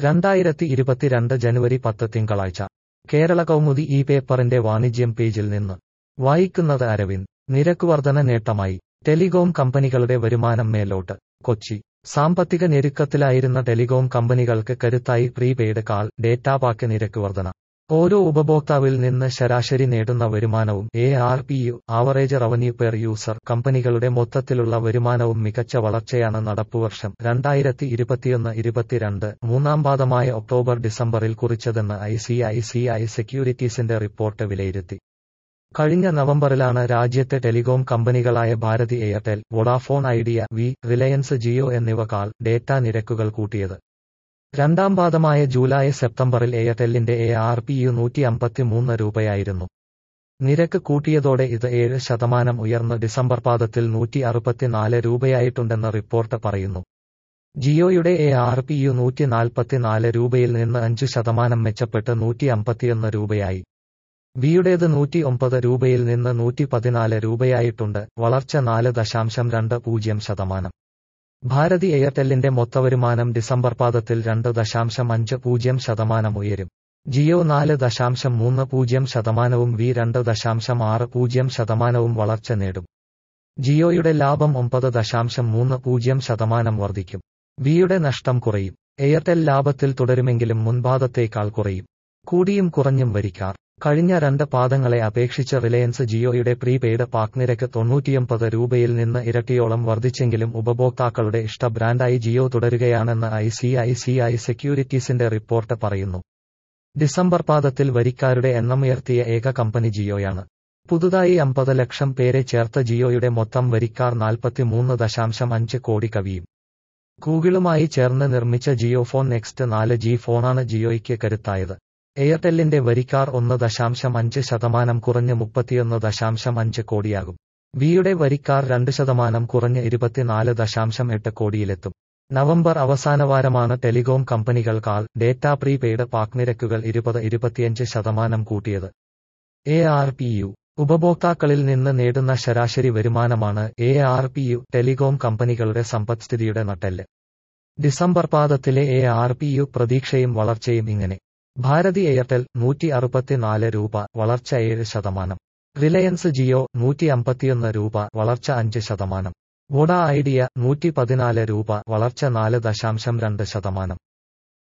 രണ്ടായിരത്തി ഇരുപത്തിരണ്ട് ജനുവരി പത്ത് തിങ്കളാഴ്ച കേരള കൗമുദി ഈ പേപ്പറിന്റെ വാണിജ്യം പേജിൽ നിന്ന് വായിക്കുന്നത് അരവിന്ദ് നിരക്കുവർധന നേട്ടമായി ടെലികോം കമ്പനികളുടെ വരുമാനം മേലോട്ട് കൊച്ചി സാമ്പത്തിക ഞെരുക്കത്തിലായിരുന്ന ടെലികോം കമ്പനികൾക്ക് കരുത്തായി പ്രീപെയ്ഡ് കാൾ ഡേറ്റാ പാക്ക് നിരക്ക് വർധന ഓരോ ഉപഭോക്താവിൽ നിന്ന് ശരാശരി നേടുന്ന വരുമാനവും A R P U average revenue per user കമ്പനികളുടെ മൊത്തത്തിലുള്ള വരുമാനവും മികച്ച വളർച്ചയാണ് നടപ്പുവർഷം രണ്ടായിരത്തി ഇരുപത്തിയൊന്ന് ഇരുപത്തിരണ്ട് മൂന്നാം പാദമായ ഒക്ടോബർ ഡിസംബറിൽ കുറിച്ചതെന്ന് I C I C I സെക്യൂരിറ്റീസിന്റെ റിപ്പോർട്ട് വിലയിരുത്തി കഴിഞ്ഞ നവംബറിലാണ് രാജ്യത്തെ ടെലികോം കമ്പനികളായ Bharti Airtel Vodafone Idea V Reliance Jio എന്നിവ കാൾ ഡേറ്റ നിരക്കുകൾ കൂട്ടിയത് രണ്ടാം പാദമായ ജൂലൈ സെപ്റ്റംബറിൽ എയർടെല്ലിന്റെ എ ആർ പി യു നൂറ്റി അമ്പത്തിമൂന്ന് രൂപയായിരുന്നു നിരക്ക് കൂട്ടിയതോടെ ഇത് ഏഴ് ശതമാനം ഉയർന്ന് ഡിസംബർ പാദത്തിൽ നൂറ്റി അറുപത്തിനാല് രൂപയായിട്ടുണ്ടെന്ന് റിപ്പോർട്ട് പറയുന്നു ജിയോയുടെ എ ആർ പി യു നൂറ്റി നാൽപ്പത്തിനാല് രൂപയിൽ നിന്ന് അഞ്ചു ശതമാനം മെച്ചപ്പെട്ട് നൂറ്റി അമ്പത്തിയൊന്ന് രൂപയായി വിയുടേത് നൂറ്റി ഒമ്പത് രൂപയിൽ നിന്ന് നൂറ്റി പതിനാല് രൂപയായിട്ടുണ്ട് വളർച്ച നാല് ദശാംശം രണ്ട് പൂജ്യം ശതമാനം ഭാരതി എയർടെല്ലിന്റെ മൊത്തവരുമാനം ഡിസംബർ പാദത്തിൽ രണ്ട് ദശാംശം അഞ്ച് പൂജ്യം ശതമാനം ഉയരും ജിയോ നാല് ദശാംശം മൂന്ന് പൂജ്യം ശതമാനവും വി രണ്ട് ദശാംശം ആറ് പൂജ്യം ശതമാനവും വളർച്ച നേടും ജിയോയുടെ ലാഭം ഒമ്പത് ദശാംശം മൂന്ന് പൂജ്യം ശതമാനം വർദ്ധിക്കും വിയുടെ നഷ്ടം കുറയും എയർടെൽ ലാഭത്തിൽ തുടരുമെങ്കിലും മുൻപാദത്തേക്കാൾ കുറയും കൂടിയും കുറഞ്ഞും വരിക്കാർ കഴിഞ്ഞ രണ്ട് പാദങ്ങളെ അപേക്ഷിച്ച് റിലയൻസ് ജിയോയുടെ പ്രീപെയ്ഡ് പാക്ക് നിരക്ക് തൊണ്ണൂറ്റിയൊമ്പത് രൂപയിൽ നിന്ന് ഇരട്ടിയോളം വർദ്ധിച്ചെങ്കിലും ഉപഭോക്താക്കളുടെ ഇഷ്ട ബ്രാൻഡായി ജിയോ തുടരുകയാണെന്ന് I C I C I സെക്യൂരിറ്റീസിന്റെ റിപ്പോർട്ട് പറയുന്നു ഡിസംബർ പാദത്തിൽ വരിക്കാരുടെ എണ്ണം ഉയർത്തിയ ഏക കമ്പനി ജിയോയാണ് പുതുതായി അമ്പത് ലക്ഷം പേരെ ചേർത്ത ജിയോയുടെ മൊത്തം വരിക്കാർ നാൽപ്പത്തിമൂന്ന് ദശാംശം അഞ്ച് കോടി കവിയും ഗൂഗിളുമായി ചേർന്ന് നിർമ്മിച്ച ജിയോ ഫോൺ നെക്സ്റ്റ് നാല് ജി ഫോണാണ് ജിയോയ്ക്ക് കരുത്തായത് എയർടെല്ലിന്റെ വരിക്കാർ ഒന്ന് ദശാംശം അഞ്ച് ശതമാനം കുറഞ്ഞ് മുപ്പത്തിയൊന്ന് ദശാംശം അഞ്ച് കോടിയാകും വിയുടെ വരിക്കാർ രണ്ട് ശതമാനം കുറഞ്ഞ് ഇരുപത്തിനാല് ദശാംശം എട്ട് കോടിയിലെത്തും നവംബർ അവസാനവാരമാണ് ടെലികോം കമ്പനികൾ കാൾ ഡേറ്റ പ്രീപെയ്ഡ് പാക്ക് നിരക്കുകൾ ഇരുപത് ഇരുപത്തിയഞ്ച് ശതമാനം കൂട്ടിയത് എ ആർ പി യു ഉപഭോക്താക്കളിൽ നിന്ന് നേടുന്ന ശരാശരി വരുമാനമാണ് A R P U telecom കമ്പനികളുടെ സമ്പദ്സ്ഥിതിയുടെ നട്ടെല്ല് ഡിസംബർ പാദത്തിലെ എ ആർ പി യു പ്രതീക്ഷയും വളർച്ചയും ഇങ്ങനെ ഭാരതി എയർടെൽ നൂറ്റി അറുപത്തിനാല് രൂപ വളർച്ച ഏഴ് ശതമാനം റിലയൻസ് ജിയോ നൂറ്റി അമ്പത്തിയൊന്ന് രൂപ വളർച്ച അഞ്ച് ശതമാനം വോഡ ഐഡിയ നൂറ്റി പതിനാല് രൂപ വളർച്ച നാല് ദശാംശം രണ്ട് ശതമാനം